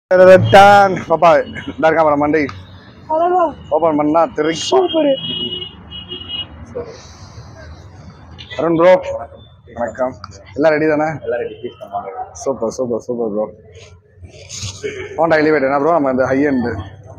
Don. பாப்பா இந்த இருக்கா பாரு மண்டை ஓபன் பண்ணா திருப்பி சூப்பர் அருண் ப்ரோ வணக்கம் எல்லாம் ரெடி தானே super super super bro Honda Elevate என்ன ப்ரோ நம்ம இந்த ஹை எண்டு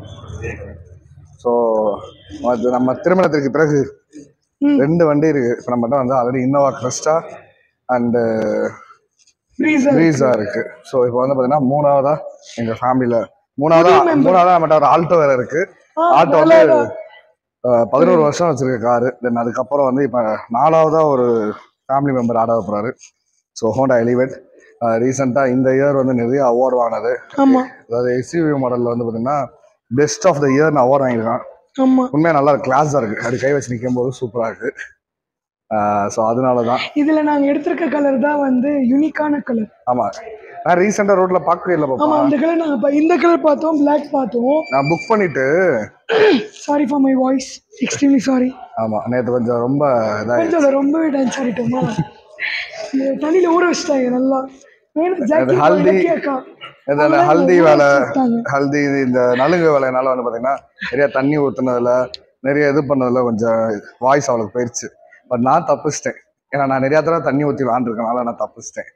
ஸோ அது நம்ம திருமணத்திற்கு பிறகு ரெண்டு வண்டி இருக்கு இப்போ நம்மகிட்ட வந்து already Innova Crysta and Brezza இருக்கு ஸோ இப்போ வந்து பார்த்தீங்கன்னா மூணாவதா எங்க ஃபேமிலியில மூணாவதா மூணாவதா நம்மகிட்ட ஒரு ஆல்டோ வேற இருக்கு ஆல்டோ வந்து அஹ், பதினோரு வருஷம் வச்சிருக்க காரு தென் அதுக்கப்புறம் வந்து இப்போ நாலாவதா ஒரு ஃபேமிலி மெம்பர் ஆட போறாரு ஸோ ஹோண்டா எலிவேட் ரீசெண்டாக இந்த இயர் வந்து நிறைய அவார்டு வாங்கினது ஆமா அதாவது எஸ்யூவி மாடலில் வந்து பார்த்தீங்கன்னா பெஸ்ட் ஆஃப் த இயர்னு அவார்டு வாங்கியிருக்கான் ஆமா உண்மையாக நல்லா கிளாஸாக இருக்கு அப்படி கை வச்சு நிற்கும் போது சூப்பராக இருக்கு ஸோ அதனால தான் இதுல நாங்க எடுத்திருக்க கலர் தான் வந்து யூனிக்கான கலர் ஆமாம் நான் ரீசெண்டாக ரோட்டில் பார்க்கவே இல்லை ஆமா பாப்பா அந்த கலர் நாங்க ப- இந்த கலர் பார்த்தோம் Black பார்த்தோம் நான் புக் பண்ணிட்டு sorry for my voice extremely sorry ஆமாம் நேற்று கொஞ்சம் ரொம்ப இதாகி கொஞ்சம் அதை ரொம்பவே டான்ஸ் ஆடிட்டோமா இந்த தண்ணியில ஊற வச்சிட்டாங்க நல்லா வேணும் அது ஜாக்கெட் ஹல்தி வாங்கி கேக்கா இது அந்த ஹல்தி வேலை ஹல்தி இது இந்த நலுங்கு வேலைனால வந்து பார்த்தீங்கன்னா நிறைய தண்ணி ஊற்றுனதுல நிறைய இது பண்ணதுல கொஞ்சம் வாய்ஸ் அவளுக்கு போயிடுச்சு பட் நான் தப்பிச்சிட்டேன் ஏன்னா நான் நிறைய தடவை தண்ணி ஊற்றி விளாண்டுருக்கனால நான் தப்பிச்சிட்டேன்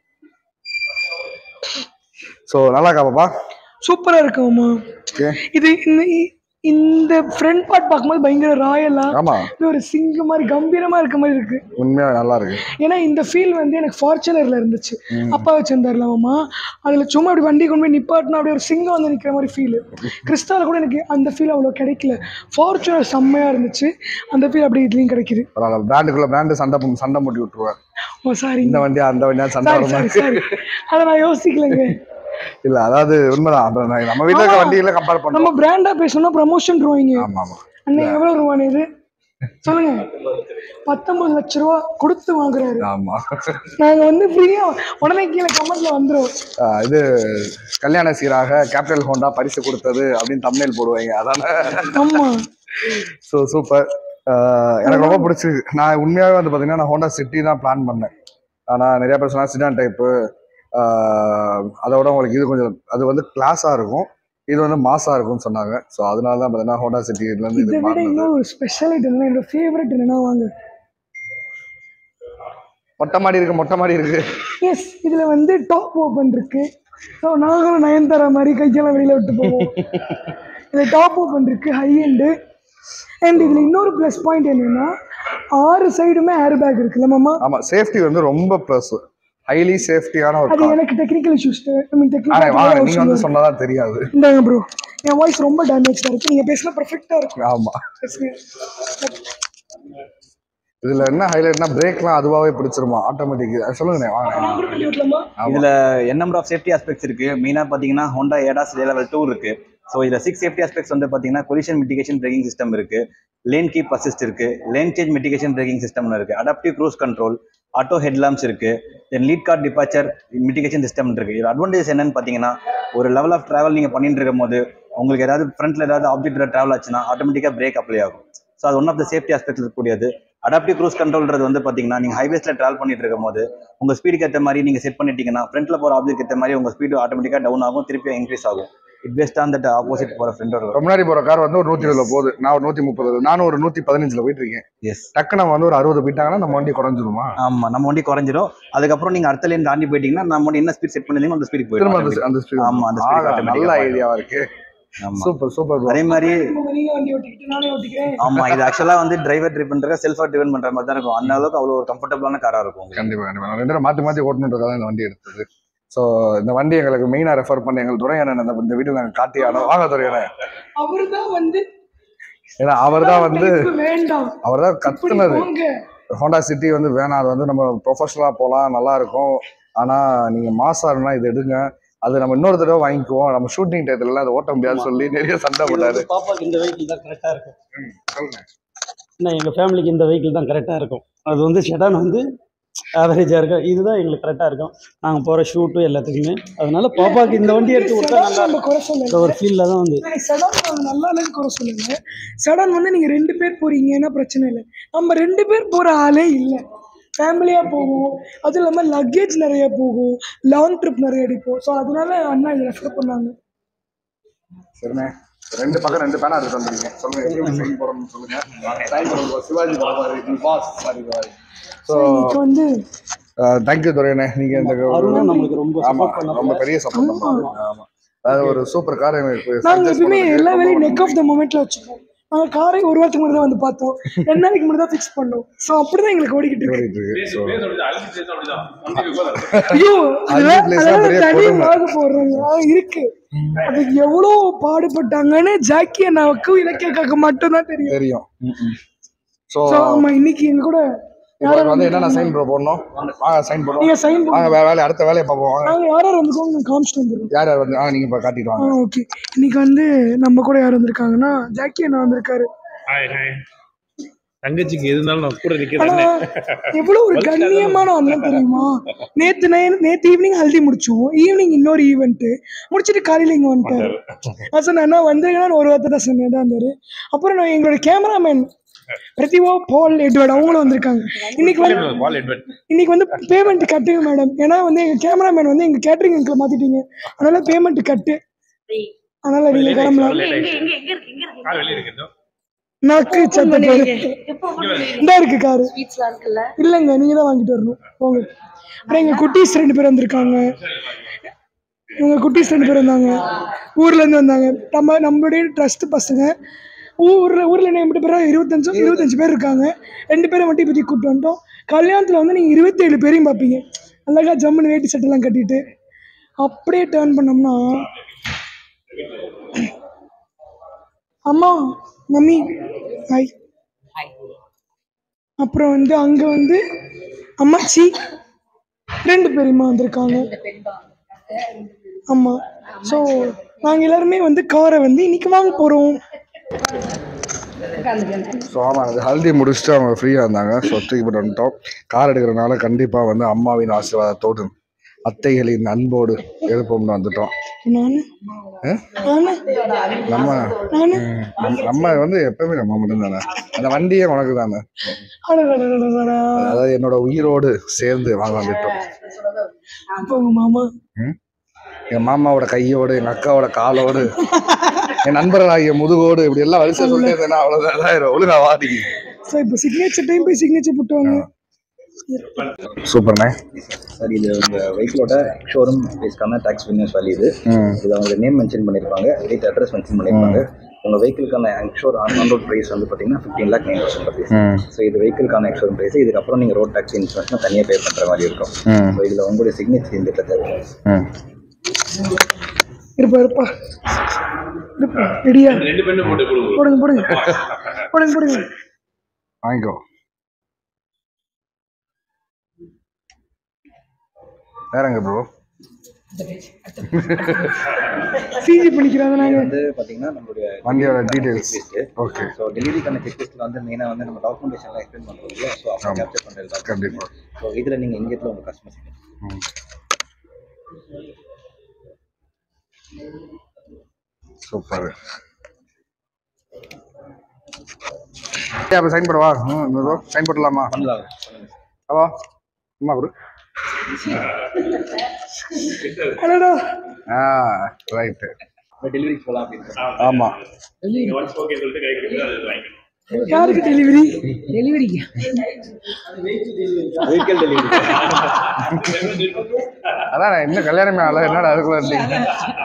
ஸோ நல்லா இருக்கா பாப்பா சூப்பரா இருக்குமா ஓகே இது இந்த இ- இந்த ஃப்ரண்ட் பார்ட் பார்க்கும்போது பயங்கர ராயலா ஆமா இது ஒரு சிங்கம் மாதிரி கம்பீரமா இருக்க மாதிரி இருக்கு உண்மையா நல்லா இருக்கு ஏன்னா இந்த ஃபீல் வந்து எனக்கு ஃபார்ச்சுனர்ல இருந்துச்சு அப்பா வச்சிருந்தாருல மாமா அதுல சும்மா அப்படி வண்டி கொண்டு போய் நிப்பாட்டினா அப்படியே ஒரு சிங்கம் வந்து நிக்கிற மாதிரி ஃபீல் கிறிஸ்டால கூட எனக்கு அந்த ஃபீல் அவ்வளோ கிடைக்கல ஃபார்ச்சுனர் செம்மையா இருந்துச்சு அந்த ஃபீல் அப்படி இதுலயும் கிடைக்குது பரவாயில்ல பிராண்டுக்குள்ள பிராண்டு சண்டை போ- சண்டை மூட்டி விட்டுருவேன் ஓ சாரி இந்த வண்டியா அந்த வண்டியா சண்டை சாரி வர சாரி மாதிரி சாரி அதை நான் யோசிக்கலைங்க இல்ல அதாவது உண்மைதான் அப்புறம் நான் நம்ம வீட்டுல இருக்க வண்டியில கம்பேர் நம்ம பண்ணுவோம் பிராண்டா பேசணும்னா ப்ரமோஷன் ட்ரோயிங்க ஆமா ஆமா அண்ணன் எவ்வளவு ரூபான்னு இது சொல்லுங்க பத்தொன்பது லட்ச ரூபா கொடுத்து வாங்குறாரு ஆமா நாங்க வந்து ஃப்ரீயா உடனே கீழே கமெண்ட்ல வந்துரும் ஆஹ் இது கல்யாண சீராக கேபிட்டல் ஹோண்டா பரிசு கொடுத்தது அப்படின்னு தமிழில் போடுவாங்க அதான ஆமா ஸோ சூப்பர் எனக்கு ரொம்ப பிடிச்சிருக்கு நான் உண்மையாகவே வந்து பார்த்தீங்கன்னா நான் ஹோண்டா சிட்டி தான் பிளான் பண்ணேன் ஆனால் நிறைய பேர் சொன்னா சிடான் டைப்பு அதோட உங்களுக்கு இது கொஞ்சம் அது வந்து கிளாஸாக இருக்கும் இது வந்து மாஸாக இருக்கும்னு சொன்னாங்க ஸோ அதனால தான் பார்த்தீங்கன்னா ஹோண்டா சிட்டிலேருந்து இதை இது விட மாறினது இன்னும் ஒரு ஸ்பெஷாலிட்டி என்ன என்னோட ஃபேவரட் என்னன்னா வாங்க மொட்டை மாடி இருக்கு மொட்டை மாடி இருக்கு எஸ் இதுல வந்து டாப் ஓப்பன் இருக்கு ஸோ நாங்களும் நயன்தாரா மாதிரி கையெல்லாம் வெளியில விட்டு போவோம் இதுல டாப் ஓப்பன் இருக்கு ஹை எண்டு அண்ட் இதுல இன்னொரு ப்ளஸ் பாயிண்ட் என்னன்னா ஆறு சைடுமே ஏர் பேக் இருக்குல்ல மாமா ஆமாம் சேஃப்டி வந்து ரொம்ப ப்ளஸ் ஹைலி சேஃப்டியான ஒரு அது கார் எனக்கு டெக்னிக்கல் இஷ்யூஸ் ஐ மீன் ஆனால் வாங்க நீங்கள் வந்து டெக்னிக்கல் சொன்னதான் தெரியாது இந்தாங்க ப்ரோ என் வாய்ஸ் ரொம்ப டேமேஜ்டாக இருக்கு நீங்க பேசினா பர்ஃபெக்டா இருக்கும் ஆமாம் இதில் என்ன ஹைலைட்னா பிரேக்லாம் அதுவாகவே பிடிச்சிருமா ஆட்டோமேட்டிக் சொல்லுங்கண்ணே வாங்க விடலாமா இதுல N number of safety aspects இருக்கு மெயினா பாத்தீங்கன்னா ஹோண்டா ஏடாஸ் லெவல் டூ இருக்கு ஸோ இதுல சிக்ஸ் சேஃப்டி ஆஸ்பெக்ட்ஸ் வந்து பாத்தீங்கன்னா கொலிஷன் மிட்டிகேஷன் பிரேக்கிங் சிஸ்டம் இருக்கு லேன் கீப் அசிஸ்ட் இருக்கு லேன் சேஞ்ச் மிட்டிகேஷன் பிரேக்கிங் சிஸ்டம்னு இருக்கு adaptive cruise control auto headlamps இருக்கு தென் லீட் கார்ட் டிபார்ச்சர் மிட்டிகேஷன் சிஸ்டம் இருக்கு இது அட்வான்டேஜ் என்னன்னு பாத்தீங்கன்னா ஒரு லெவல் ஆஃப் டிராவல் நீங்க பண்ணிட்டு இருக்கும் போது உங்களுக்கு ஏதாவது ஃப்ரண்ட்ல ஏதாவது ஆப்ஜெக்ட்ல டிராவல் ஆச்சுன்னா ஆட்டோமேட்டிக்கா பிரேக் அப்ளை ஆகும் ஸோ அது one of the safety aspect இருக்கக்கூடியது அடாப்டிவ் க்ரூஸ் கண்ட்ரோல்ன்றது வந்து பாத்தீங்கன்னா நீங்க ஹைவேஸ்ல டிராவல் பண்ணிட்டு இருக்கும் போது உங்க ஸ்பீடுக்கு ஏற்ற மாதிரி நீங்க செட் பண்ணிட்டீங்கன்னா ஃப்ரண்ட்ல போற ஆப்ஜெக்ட் ஏற்ற மாதிரி உங்க ஸ்பீடு ஆட்டோமேட்டிக்கா டவுன் ஆகும் திருப்பி இன்க்ரீஸ் ஆகும் it based on that opposite போற ஃப்ரெண்டோட ரொம்ப முன்னாடி போகிற கார் வந்து ஒரு நூற்றி இருபதுல போகுது நான் ஒரு நூற்றி முப்பது நானும் ஒரு நூற்றி பதினஞ்சில் போயிட்டு இருக்கேன் எஸ் டக்கு நம்ம வந்து ஒரு அறுபது போயிட்டாங்கன்னா நம்ம வண்டி குறைஞ்சிருமா ஆமா நம்ம வண்டி குறைஞ்சிரும் அதுக்கப்புறம் நீங்க அடுத்த லேன் தாண்டி போயிட்டீங்கன்னா நம்ம வண்டி என்ன ஸ்பீட் செட் பண்ணிருந்தீங்க அந்த ஸ்பீட் திரும்ப போயிடும் அந்த அந்த speed ஆமா, அந்த speed ஆகா, automatic நல்ல ஆ போயிடும். ஐடியாவா இருக்கு ஆமா சூப்பர் சூப்பர் அதே மாதிரி நீங்க வண்டி ஓட்டிக்கிட்டு நானே ஓட்டிக்கிறேன் ஆமா இது ஆக்சுவலா வந்து டிரைவர் ட்ரிப் பண்ற செல்ஃபா ட்ரிவன் பண்ற மாதிரி தான் இருக்கும் அந்த அளவுக்கு அவ்வளவு ஒரு கம்ஃபர்டபுளான காரா இருக்கும் உங்களுக்கு. கண்டிப்பா கண்டிப்பா நான் ரெண்டு பேரும் மாத்தி மாத்தி ஓட்டணுன்றதுக்காக தான் இந்த வண்டி எடுத்தது ஸோ இந்த வண்டி எங்களுக்கு மெயினா ரெஃபர் பண்ணி எங்கள் துறையான இந்த இந்த வீடியோ நாங்கள் காட்டி ஆனோம் வாங்க துறையான அவர்தான் வந்து ஏன்னா அவர் தான் வந்து type வேண்டாம் அவர் தான் இப்படி கத்துனது போங்க ஹோண்டா சிட்டி வந்து வேணாம் அது வந்து நம்ம ப்ரொஃபஷனலாக போகலாம் நல்லா இருக்கும் ஆனால் நீங்கள் மாசா இருந்தால் இது எடுங்க அது நம்ம இன்னொரு தடவை வாங்கிக்குவோம் நம்ம ஷூட்டிங் டயத்துலலாம் அதை ஓட்ட முடியாதுன்னு சொல்லி நிறைய சண்டை இது போட்டாரு வந்து பாப்பாக்கு இந்த வெஹிக்கிள் தான் கரெக்டாக இருக்கும் சொல்லுங்க ஏன்னா எங்கள் ஃபேமிலிக்கு இந்த வெஹிக்கிள் தான் கரெக்டாக இருக்கும் அது வந்து ஷெடான் வந்து ஆவரேஜாக இருக்கும் இதுதான் எங்களுக்கு கரெக்டாக இருக்கும் நாங்கள் போகிற ஷூட்டு எல்லாத்துக்குமே அதனால பாப்பாக்கு இந்த வண்டி எடுத்து விட்டா செடான் நல்லா நம்ம இருக்கும் குறை இந்த சொல்லல ஒரு ஃபீல்டில் தான் வந்து செடான் நம்ம நல்லா இல்லைன்னு குறை சொல்லுங்க செடான் வந்து நீங்க ரெண்டு பேர் போறீங்கன்னா பிரச்சனை இல்லை நம்ம ரெண்டு பேர் போற ஆளே இல்லை ஃபேமிலியாக போகும் அதுவும் இல்லாமல் லக்கேஜ் நிறைய போகும் லாங் ட்ரிப் நிறைய அடிப்போம் ஸோ அதனால அண்ணா இதை ரெஃபர் பண்ணாங்க சரிண்ணே ரெண்டு பக்கம் ரெண்டு பேனா எடுத்து வந்துருக்கீங்க சொல்லுங்க எப்படி சைன் போடணும்னு சொல்லுங்க சைன் போடணும் சிவாஜி படம் மாதிரி பாஸ் மாதிரி மாதிரி ஸோ இப்போ வந்து தேங்க்யூ துரையண்ணே நீங்க இந்த அருணும் நம்மளுக்கு ரொம்ப ஆமா support பண்ண ரொம்ப பெரிய சப்போர்ட் பண்றாரு ஆமா அதாவது ஒரு சூப்பர் கார் எங்களுக்கு நாங்கள் suggest எப்பயுமே பண்ணதுக்கு எல்லா ரொம்ப வேலையும் நன்றி. நெக் ஆஃப் த மூமெண்ட்ல வச்சுப்போம் நாங்கள் காரை ஒரு வாரத்துக்கு முன்னாடி தான் வந்து பார்த்தோம் ரெண்டு நாளைக்கு முன்னாடி தான் ஃபிக்ஸ் பண்ணோம் ஸோ அப்படிதான் எங்களுக்கு ஓடிக்கிட்டு இருக்கு ஓடிட்டு இருக்கு ஸோ ஐயோ அள்ளி அதெல்லாம் place தான் அதெல்லாம் பெரிய தனி கொடுமை. வாங்க போடுறாங்க ஆ, இருக்கு அது எவ்வளோ பாடுபட்டாங்கன்னு ஜாக்கி அண்ணாவுக்கு இலக்கியக்காக்கு மட்டும்தான் தெரியும் தெரியும் ஸோ ஸோ ஆமா இன்னைக்கு எங்க கூட இப்போ வந்து என்னென்ன சைன் ப்ரோ போடணும் வாங்க சைன் போடுவோம் நீங்க சைன் வாங்க வே- வேலையை அடுத்த வேலையை பார்ப்போம் வாங்க நாங்க யார் யார் வந்துக்கோங்க நான் காமிச்சிட்டு வந்துடுறோம் யார் யார் வந்து ஆ நீங்கள் இப்போ காட்டிட்டு ஆ வாங்க ஓகே இன்னைக்கு வந்து நம்ம கூட யார் வந்திருக்காங்கன்னா ஜாக்கி அண்ணா வந்திருக்காரு ஹாய் ஹாய் தங்கச்சிக்கு எது இருந்தாலும் நான் கூட ஆனா நிக்கிறேன் எவ்வளவு ஒரு கண்ணியமான அண்ணன் தெரியுமா நேத்து நை- நேத்து ஈவினிங் ஹல்தி முடிச்சோம் ஈவினிங் இன்னொரு ஈவெண்ட் முடிச்சிட்டு காலையில இங்க வந்துட்டாரு நான் சொன்னேன் அண்ணா வந்தீங்கன்னா ஒரு வார்த்தை தான் சொன்னேன் தான் இருந்தாரு அப்புறம் நான் எங்களோட கேமராமேன் பிரதிவா பால் எட்வர்ட் அவங்களும் வந்திருக்காங்க இன்னைக்கு வந்து வால் எட்வர்ட் இன்னைக்கு வந்து பேமெண்ட் கட்டுங்க மேடம் ஏன்னா வந்து எங்க கேமராமேன் வந்து எங்க கேட்டரிங் அங்கிள் மாத்திட்டீங்க அதனால பேமெண்ட் கட்டு அதனால நீங்க கிளம்பலாம் கார் வெளியே இருக்குது நாக்கு சத்த பேரு இந்த இருக்கு காரு ஸ்வீட்ஸ்லாம் இருக்குல்ல இல்லைங்க நீங்க தான் வாங்கிட்டு வரணும் போங்க அப்புறம் எங்க குட்டீஸ் ரெண்டு பேர் வந்திருக்காங்க இவங்க குட்டீஸ் ரெண்டு பேர் வந்தாங்க ஊர்ல இருந்து வந்தாங்க நம்ம நம்மளுடைய ட்ரஸ்ட் பசங்க ஊர்ல ஊர்ல என்ன எப்படி பேரா இருபத்தஞ்சு இருபத்தஞ்சு பேர் இருக்காங்க ரெண்டு பேரை மட்டும் இப்போதைக்கு கூப்பிட்டு வந்துட்டோம் கல்யாணத்துல வந்து நீங்க இருபத்தேழு பேரையும் பார்ப்பீங்க அழகா ஜம்முன்னு வேட்டி சட்டெல்லாம் கட்டிட்டு அப்படியே டேர்ன் பண்ணோம்னா அம்மா மம்மி ஹாய் அப்புறம் வந்து அங்கே வந்து அம்மாச்சி ரெண்டு பெரியம்மா வந்திருக்காங்க ஆமாம் ஸோ நாங்கள் எல்லாருமே வந்து காரை வந்து இன்னைக்கு வாங்க போகிறோம் ஸோ ஆமாம் அது ஹல்தி முடிச்சுட்டு அவங்க ஃப்ரீயாக இருந்தாங்க ஸோ தூக்கி போட்டு வந்துட்டோம் கார் எடுக்கிறனால கண்டிப்பாக வந்து அம்மாவின் ஆசீர்வாதத்தோடு அத்தைகளின் அன்போடு எழுப்போம்னு வந்துட்டோம் நான் ஆ? நான் நம்ம நான் நம்ம- நம்ம வந்து எப்பவுமே நம்ம மட்டும் தானே அந்த வண்டியே உனக்கு தானே அடடடடடடா. அதாவது என்னோட உயிரோடு சேர்ந்து வாங்க வந்துட்டோம் அப்போ உங்க மாமா ம்? என் மாமாவோட கையோடு எங்க அக்காவோட காலோடு என் நண்பர்களாகிய முதுகோடு இப்படி எல்லாம் வரிசை சொல்லிட்டே இருந்தேன்னா அவ்வளவுதான் இதாயிரும். ஒழுங்கா வாடி ஸோ இப்போ சிக்னேச்சர் டைம் போய் சிக்னேச்சர் போட்டுவாங்க சூப்பர்ண்ணே சார் இது உங்கள் வெஹிக்கிளோட ஷோரூம் பேஸ்க்கான டேக்ஸ் வினியர்ஸ் வேல்யூ இது ம் இதில் அவங்க நேம் மென்ஷன் பண்ணியிருப்பாங்க ரேட் அட்ரஸ் மென்ஷன் பண்ணியிருப்பாங்க உங்கள் வெஹிக்கிளுக்கான ஆக்ஷோர் ஆன் ரோட் ப்ரைஸ் வந்து பார்த்தீங்கன்னா fifteen lakh nine thousand rupees ம் ஸோ இது வெஹிக்கிளுக்கான எக்ஷோரூம் ப்ரைஸ் இதுக்கப்புறம் நீங்கள் ரோட் டேக்ஸ் இன்சூரன்ஸ்லாம் தனியாக பே பண்ணுற மாதிரி இருக்கும் ம் ஸோ இதில் உங்களுடைய சிக்னேச்சர் இந்த தேவை ம் இருப்பா இருப்பா இருப்பா ரெடியா ரெண்டு பேரும் போட்டு கொடுங்க போடுங்க போடுங்க போடுங்க போடுங்க வாங்கிக்கோ வேறங்க ப்ரோ சிஜி பண்ணிக்கிறாங்க நாங்கள் வந்து பார்த்தீங்கன்னா நம்மளுடைய வண்டியோட டீடைல்ஸ் செக்லிஸ்ட்டு ஓகே ஸோ டெலிவரிக்கான செக்லிஸ்ட்டில் வந்து மெயினாக வந்து நம்ம டாக்குமெண்டேஷன்லாம் எக்ஸ்பிளைன் பண்ணுறோம் இல்லையா ஸோ அப்போ ஆமா. கேப்சர் பண்ணுறது கண்டிப்பா ஸோ இதில் நீங்கள் இங்கேத்துல உங்கள் கஸ்டமர் ம் சூப்பர் அப்போ சைன் போடவா ம் ப்ரோ சைன் போடலாமா பண்ணலாம் அவா அம்மா குரு அடடா ஆ ரைட்டு டெலிவரி போகலாம் அப்படின்னு ஆமாம் ஓகே சொல்லிட்டு கை கொடுத்து அது வாங்கிக்கணும் யாருக்கு டெலிவரி டெலிவரிக்கு வெஹிக்கிள் டெலிவரி அதான் இன்னும் கல்யாணமே ஆகல என்னடா அதுக்குள்ள இருந்தீங்க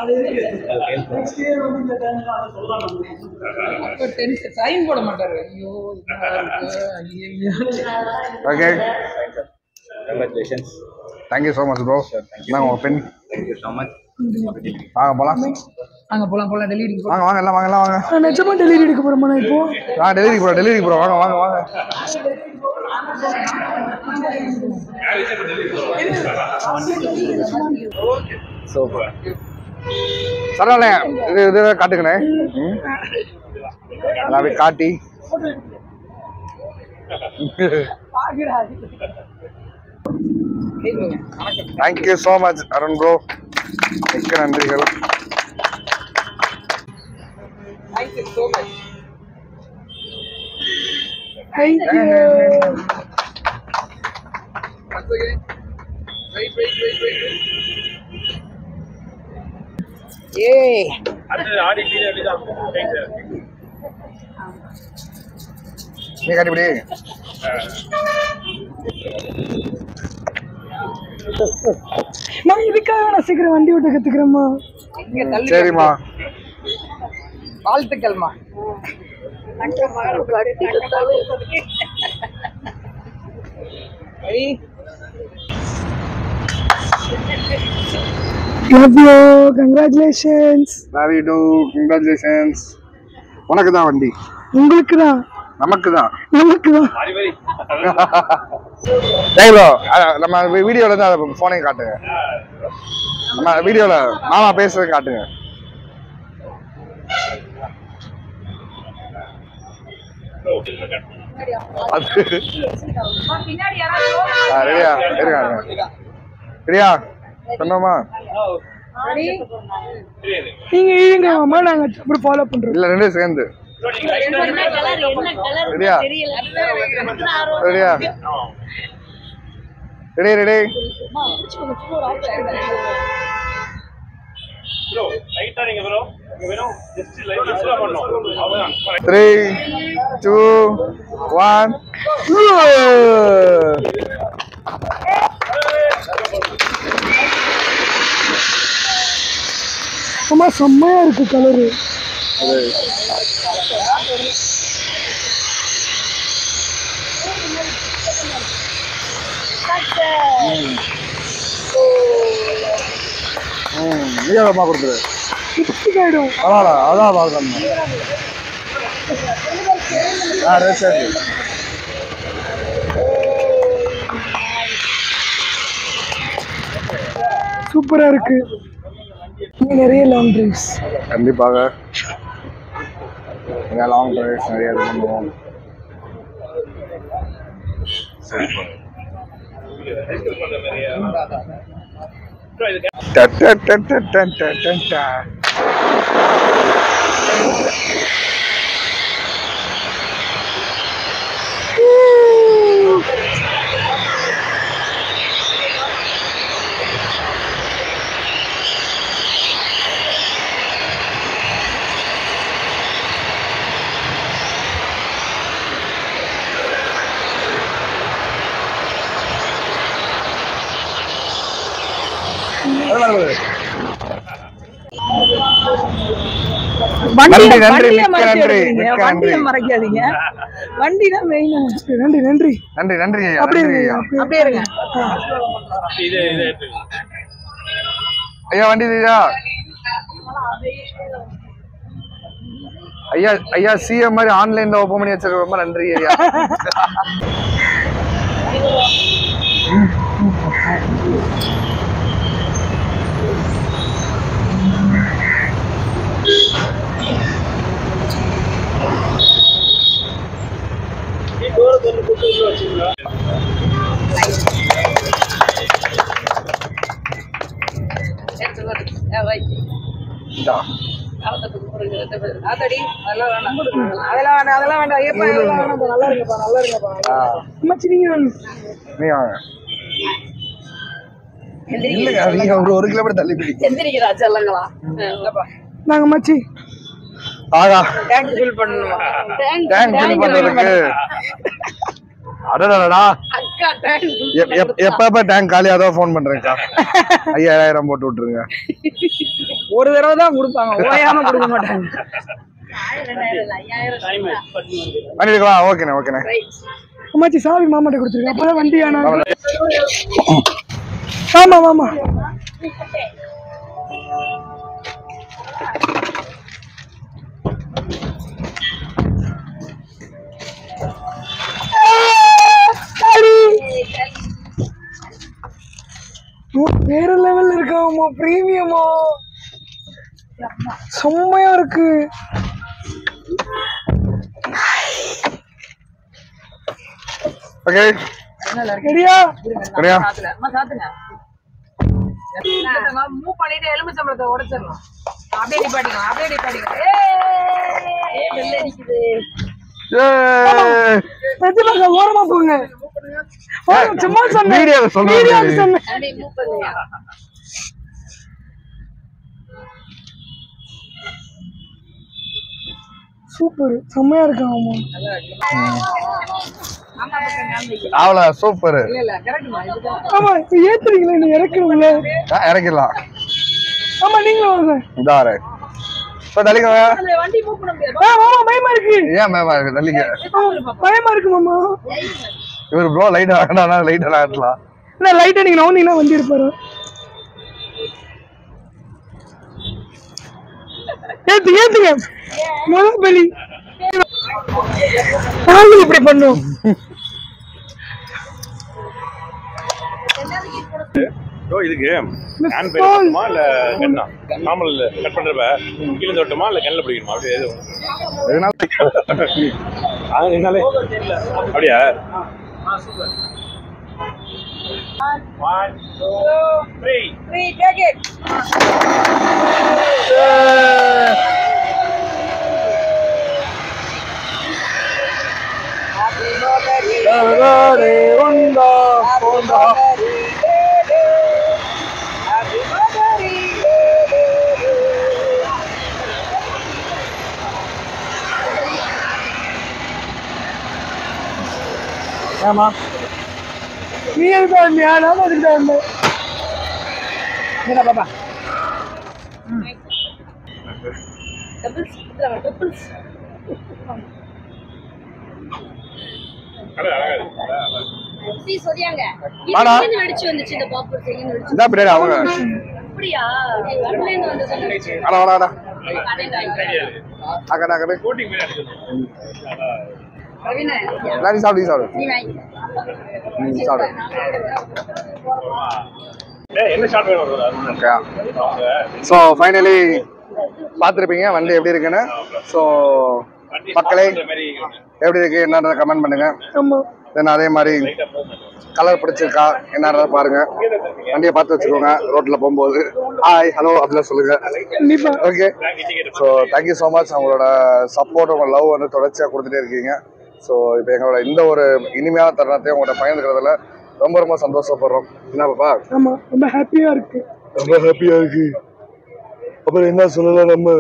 சைன் போட மாட்டாரு ஐயோ ஐயோ okay congratulations thank you so much bro நாங்கள் உங்கள் பெண் தேங்க்யூ ஸோ மச் வாங்க போகலாம் அங்க போலாம் போலாம் டெலிவரிக்கு வாங்க வாங்க எல்லாம் வாங்க எல்லாம் வாங்க நான் நிஜமா டெலிவரி எடுக்க போகிறோமா நான் இப்போ ஆ டெலிவரி ப்ரோ டெலிவரி ப்ரோ வாங்க வாங்க வாங்க சூப்பர் சரவாண்ணே இது இது காட்டுங்கண்ணே ம் அதான் அப்படியே காட்டி thank you so much Arun bro மிக்க நன்றிகள் தேங்க்யூ ஏய் அடுத்தது ஆடி டீ அப்படிதான் Thanks, sir. நீ கண்டுபிடி நான் இதுக்காக நான் சீக்கிரம் வண்டி ஓட்ட கத்துக்கிறேம்மா இங்க தள்ளி சரிம்மா வாழ்த்துக்கள்மா Ready? Love you congratulations love to congratulations உனக்கு தான் வண்டி உங்களுக்கு தான் நமக்கு தான் நமக்கு தான் மாறி மாறி ஏய் ப்ரோ நம்ம வீடியோல இருந்து அதை ஃபோனையும் காட்டுங்க நம்ம வீடியோல மாமா பேசுறது காட்டுங்க அது ஆ, ரெடியா இருக்காங்க ரெடியா சொன்னோமா நீங்க இழுங்க மாமா நாங்க அப்படி ஃபாலோ பண்றோம் இல்ல ரெண்டு சேர்ந்து ரெடியா ரெடியா ரெடி ரெடி ப்ரோ லைட்டா நீங்க ப்ரோ இங்க வேணும் ஜஸ்ட் லைட்டா ஸ்லோ பண்ணனும் அவ்வளவுதான் த்ரீ டூ ஒன் அம்மா செம்மையா இருக்கு கலரு ம் நீளமா கொடுத்துரு லிப்ஸ்டிக் ஆயிடும் பரவாயில்ல அதான் பார்க்கணும் ஆ ரைட் சைடு சூப்பரா இருக்கு இங்க நிறைய லாங் டிரைவ்ஸ் கண்டிப்பாக லாங் டிரைவ்ஸ் நிறைய இது பண்ணுவோம் ப்ரோ இது ட, ட, ட, ட, ட, ட, ட, ட. நன்றி, நன்றி, வண்டியை மிக்க மறைச்சு நன்றி, எடுக்கிறீங்க. மிக்க வண்டியை நன்றி. மறைக்காதீங்க வண்டி தான் மெயின் நன்றி நன்றி நன்றி நன்றி ஐயா அப்படியே நன்றி ஐயா அப்படியே அப்படியே இருங்க இது இது எடுத்துக்கோங்க. ஐயா வண்டி ஐயா ஐயா ஐயா சிஎம் மாதிரி ஆன்லைன்ல ஓபன் பண்ணி வச்சிருக்க ரொம்ப நன்றி ஐயா இந்தா. ஆத்தாடி, அதெல்லாம் வேணாம். அதெல்லாம் வேண்டாம் அதெல்லாம் வேண்டாம் ஐயப்பா அதெல்லாம் வேணாம்ப்பா. நல்லா இருங்கப்பா நல்லா இருங்கப்பா ஆ, அம்மாச்சி நீங்க வாங்க. நீ வாங்க இல்லைங்க நீங்க ஒரு ஒரு கிலோமீட்டர் தள்ளி போய் எந்திரிக்கிறா செல்லங்களா இல்லப்பா நாங்க அம்மாச்சி ஆகா டேங்க் ஃபில் பண்ணணுமா டேங்க் ஃபில் பண்றதுக்கு அடடடா அக்கா டேங்க் எப்- எப்- எப்ப எப்ப டேங்க் காலியாதான் ஃபோன் பண்றேன்க்கா ஐயாயிரம் போட்டு விட்டுருங்க ஒரு தடவை தான் கொடுப்பாங்க ஓயாம கொடுக்க மாட்டாங்க பண்ணிருக்கலாம் ஓகேண்ணே ஓகேண்ணே அம்மாச்சி சாவி மாமாட்ட கொடுத்துருங்க அப்பதான் வண்டி ஆனா ஆமா ஆமா வேற லெவல்ல இருக்காமா பிரீமியமா செம்மையா இருக்கு ஓகே ரெடியா சரியா சாத்துங்க அம்மா சாத்துங்க மூவ் பண்ணிட்டு எலுமிச்சம்பழத்தை உடைச்சிடலாம் அப்படியே நிப்பாட்டிக்கலாம் அப்படியே நிப்பாட்டிக்கலாம் ஏய், bell அடிக்குது. ஏய். பிரதிபாக ஓரமா போங்க ஓரம் சும்மா சொன்னேன் வீடியோல சொல்றது. வீடியோக்கு சொன்னேன் அப்படியே move பண்ணுங்க. சூப்பர் செம்மையா இருக்கான் ஆமா அவ்வளோ சூப்பர் இல்ல இல்ல கரெக்ட்மா இதுதான் ஆமா இப்ப ஏத்துறீங்களா என்ன இறக்கணும்ல இறக்கிடலாம் ஆமா நீங்களும் வாங்க இதாரு இப்போ தள்ளிக்கோங்க அந்த வண்டி மூவ் பண்ண முடியாது ஆ மாமா பயமா இருக்கு ஏன் மேமா இருக்கு தள்ளிக்க ஆ, பயமா இருக்கு மாமா இவர் ப்ரோ லைட் ஆகணும் லைட் எல்லாம் ஆட்டலாம் என்ன லைட்டா நீங்க நவுந்தீங்கன்னா வண்டி எடுப்பாரு ஏத்து ஏத்துங்க முதல் பலி நாங்களும் இப்படி பண்ணோம் ப்ரோ இதுக்கு ஹேண்ட் பை பண்ணணுமா இல்ல கண்ணா நார்மல் கட் பண்றப்ப கீழே தொட்டுமா இல்ல கண்ணில் பிடிக்கணுமா அப்படியே எது அது என்னாலே அப்படியா One, two, three. Three, take it. நீ எதுக்கு வந்தியா நானும் அதுக்கு தான் வந்தேன் Doubles, doubles. அழகா, அழகா இருக்கு. எப்படி சொல்லியாங்க வாடா. இது எங்க வெடிச்சு வந்துச்சு இந்த பாப்பர் எங்க வெடிச்சு இதான் பின்னாடி அவங்க அப்படியா கண்ணுல இருந்து வந்து சொன்னீங்க வாடா வாடா வாடா கடையில அக்கடா அக்கடா கோட்டிங் மாதிரி அடிச்சிடணும். ரவினா நீ சாப்பிடு நீ சாப்பிடு நீ வாங்கி நீ சாப்பிடு ஏய், என்ன ஷார்ட் வேணும் bro? அது ஓகே அவங்க ஸோ ஃபைனலி பார்த்துருப்பீங்க வண்டி எப்படி இருக்குன்னு ஸோ வண்டி மக்களே சாப்பிடுற மாதிரி எப்படி இருக்கு என்னன்றத கமெண்ட் பண்ணுங்க ஆமா தென் அதே மாதிரி கலர் பிடிச்சிருக்கா என்னன்றத பாருங்க வண்டியை பார்த்து வச்சுக்கோங்க ரோட்ல போகும்போது ஹாய் ஹலோ அப்படிலாம் சொல்லுங்க கண்டிப்பா okay so thank you so much உங்களோட சப்போர்ட் உங்கள் லவ் வந்து தொடர்ச்சியாக கொடுத்துட்டே இருக்கீங்க ஸோ இப்போ எங்களோட இந்த ஒரு இனிமையான தருணத்தையும் உங்கள்கிட்ட பயந்துக்கிறதுல ரொம்ப ரொம்ப சந்தோஷப்படுறோம் என்ன பாப்பா ஆமா ரொம்ப ஹாப்பியா இருக்கு ரொம்ப ஹாப்பியா இருக்கு அப்புறம் என்ன சொல்லலாம் நம்ம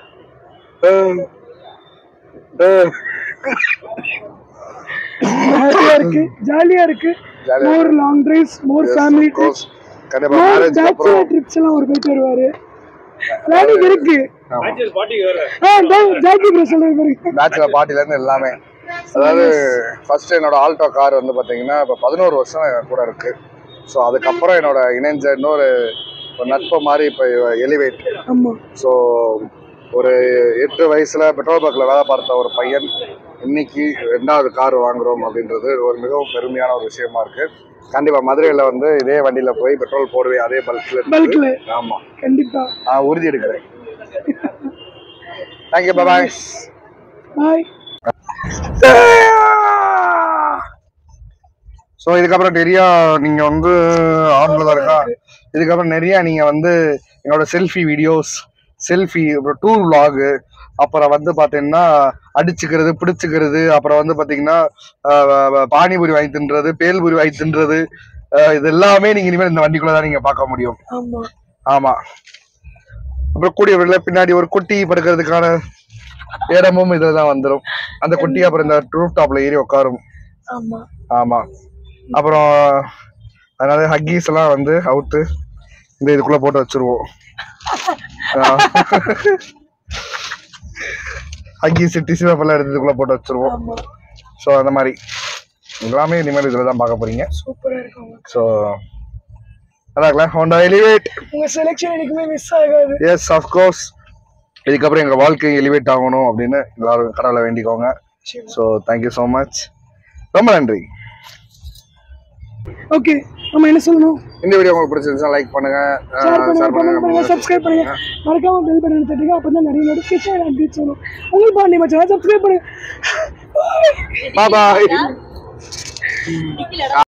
ஹாப்பியா இருக்கு ஜாலியா இருக்கு ஜாலியா more long drives more family trips கண்டிப்பா மோர் மேரேஜ் அப்புறம் பேச்சுலர் ட்ரிப்ஸ் எல்லாம் ஒரு போயிட்டு வருவாரு பிளானிங் இருக்கு ஆமா Matches party வேற. ஆ ஜா- ஜாக்கி ப்ரோ சொல்றாரு பாருங்க பேச்சுலர் பார்ட்டில இருந்து எல்லாமே அதாவது ஃபர்ஸ்ட் என்னோட ஆல்டோ கார் வந்து பாத்தீங்கன்னா இப்போ பதினோரு வருஷம் என் கூட இருக்கு ஸோ அதுக்கப்புறம் என்னோட இணைஞ்ச இன்னொரு ஒரு நட்பு மாதிரி இப்போ எலிவேட் ஆமா ஸோ ஒரு எட்டு வயசுல பெட்ரோல் பங்க்ல வேலை பார்த்த ஒரு பையன் இன்னைக்கு ரெண்டாவது கார் வாங்குறோம் அப்படின்றது ஒரு மிகவும் பெருமையான ஒரு விஷயமா இருக்கு கண்டிப்பா மதுரையில வந்து இதே வண்டியில போய் பெட்ரோல் போடுவேன் அதே பல்க்ல பல்க்ல ஆமா கண்டிப்பா நான் உறுதி எடுக்கிறேன் தேங்க்யூ பாய் பாய் ஸோ இதுக்கப்புறம் நிறையா நீங்கள் வந்து ஆன்ல தான் இருக்கா இதுக்கப்புறம் நிறையா நீங்கள் வந்து என்னோட செல்ஃபி வீடியோஸ் செல்ஃபி அப்புறம் டூர் vlog அப்புறம் வந்து பார்த்தீங்கன்னா அடிச்சுக்கிறது பிடிச்சிக்கிறது அப்புறம் வந்து பார்த்தீங்கன்னா ஆஹ், பானிபூரி வாங்கி தின்றது பேல்பூரி வாங்கி தின்றது ஆஹ், இது எல்லாமே நீங்கள் இனிமேல் இந்த வண்டிக்குள்ளே தான் நீங்கள் பார்க்க முடியும் ஆமா ஆமாம் அப்புறம் கூடிய விரைவில் பின்னாடி ஒரு குட்டி படுக்கிறதுக்கான இடமும் இதில் தான் வந்துடும் அந்த குட்டி அப்புறம் இந்த ரூஃப் டாப்ல ஏறி உட்காரும் ஆமா ஆமா அப்புறம் அதனால ஹக்கீஸ் எல்லாம் வந்து அவுத்து இந்த இதுக்குள்ள போட்டு வச்சிருவோம் ஹக்கீஸ் டிஷ்யூ பேப்பர்லாம் எடுத்து இதுக்குள்ள போட்டு வச்சிருவோம் ஆமா ஸோ அந்த மாதிரி எல்லாமே இனிமேல் இதில் தான் பார்க்க போறீங்க சூப்பரா இருக்கும் ஸோ நல்லா இருக்கலாம் ஹோண்டா எலிவேட் உங்க செலெக்ஷன் எனக்குமே மிஸ் ஆகாது எஸ் அஃப்கோர்ஸ் இதுக்கப்புறம் எங்கள் வாழ்க்கை எலிவேட் ஆகணும் அப்படின்னு எல்லாரும் கடவுளை வேண்டிக்கோங்க ஸோ தேங்க்யூ ஸோ மச் ரொம்ப நன்றி ஓகே நம்ம என்ன சொல்லணும் இந்த வீடியோ உங்களுக்கு பிடிச்சிருந்துச்சா லைக் பண்ணுங்க ஷேர் பண்ணுங்க ஷேர் கமெண்ட் பண்ணுங்க பண்ணுங்க சப்ஸ்கிரைப் பண்ணுங்க மறக்காம பெல் பட்டன் தட்டுங்க அப்பதான் நிறைய நோட்டிஃபிகேஷன் அப்டேட்ஸ் வரும் உங்களுக்கு பாண்டி மச்சான் சப்ஸ்கிரைப் பண்ணுங்க பாய்